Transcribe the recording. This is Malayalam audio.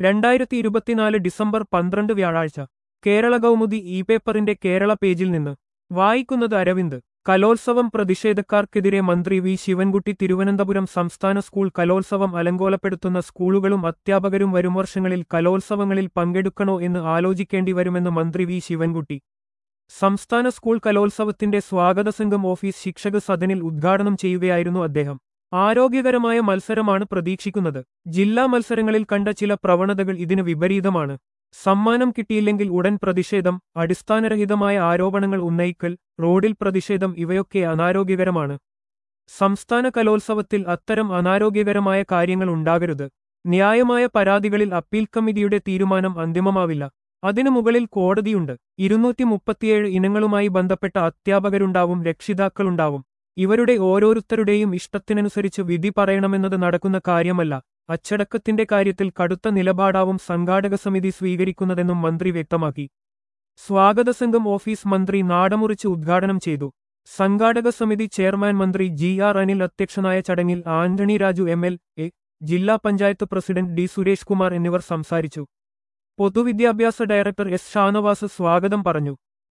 രണ്ടായിരത്തി ഇരുപത്തിനാല് ഡിസംബർ പന്ത്രണ്ട് വ്യാഴാഴ്ച കേരള കൗമുദി ഇ പേപ്പറിന്റെ കേരള പേജിൽ നിന്ന് വായിക്കുന്നത് അരവിന്ദ് കലോത്സവം പ്രതിഷേധക്കാർക്കെതിരെ മന്ത്രി വി ശിവൻകുട്ടി തിരുവനന്തപുരം സംസ്ഥാന സ്കൂൾ കലോത്സവം അലങ്കോലപ്പെടുത്തുന്ന സ്കൂളുകളും അധ്യാപകരും വരും വർഷങ്ങളിൽ കലോത്സവങ്ങളിൽ പങ്കെടുക്കണോ എന്ന് ആലോചിക്കേണ്ടി വരുമെന്ന് മന്ത്രി വി ശിവൻകുട്ടി സംസ്ഥാന സ്കൂൾ കലോത്സവത്തിന്റെ സ്വാഗത സംഘം ഓഫീസ് ശിക്ഷക സദനിൽ ഉദ്ഘാടനം ചെയ്യുകയായിരുന്നു അദ്ദേഹം ആരോഗ്യകരമായ മത്സരമാണ് പ്രതീക്ഷിക്കുന്നത് ജില്ലാ മത്സരങ്ങളിൽ കണ്ട ചില പ്രവണതകൾ ഇതിന് വിപരീതമാണ് സമ്മാനം കിട്ടിയില്ലെങ്കിൽ ഉടൻ പ്രതിഷേധം അടിസ്ഥാനരഹിതമായ ആരോപണങ്ങൾ ഉന്നയിക്കൽ റോഡിൽ പ്രതിഷേധം ഇവയൊക്കെ അനാരോഗ്യകരമാണ് സംസ്ഥാന കലോത്സവത്തിൽ അത്തരം അനാരോഗ്യകരമായ കാര്യങ്ങൾ ഉണ്ടാകരുത് ന്യായമായ പരാതികളിൽ അപ്പീൽ കമ്മിറ്റിയുടെ തീരുമാനം അന്തിമമാവില്ല അതിനു മുകളിൽ കോടതിയുണ്ട് ഇരുന്നൂറ്റി മുപ്പത്തിയേഴ് ഇനങ്ങളുമായി ബന്ധപ്പെട്ട അധ്യാപകരുണ്ടാവും രക്ഷിതാക്കളുണ്ടാവും ഇവരുടെ ഓരോരുത്തരുടെയും ഇഷ്ടത്തിനനുസരിച്ച് വിധി പറയണമെന്നത് നടക്കുന്ന കാര്യമല്ല അച്ചടക്കത്തിന്റെ കാര്യത്തിൽ കടുത്ത നിലപാടാവും സംഘാടക സമിതി സ്വീകരിക്കുന്നതെന്നും മന്ത്രി വ്യക്തമാക്കി സ്വാഗത സംഘം ഓഫീസ് മന്ത്രി നാടമുറിച്ച് ഉദ്ഘാടനം ചെയ്തു സംഘാടക സമിതി ചെയർമാൻ മന്ത്രി ജി ആർ അനിൽ അധ്യക്ഷനായ ചടങ്ങിൽ Antony Raju M L A ജില്ലാ പഞ്ചായത്ത് പ്രസിഡന്റ് ഡി സുരേഷ് കുമാർ എന്നിവർ സംസാരിച്ചു പൊതുവിദ്യാഭ്യാസ ഡയറക്ടർ എസ് ഷാനവാസ് സ്വാഗതം പറഞ്ഞു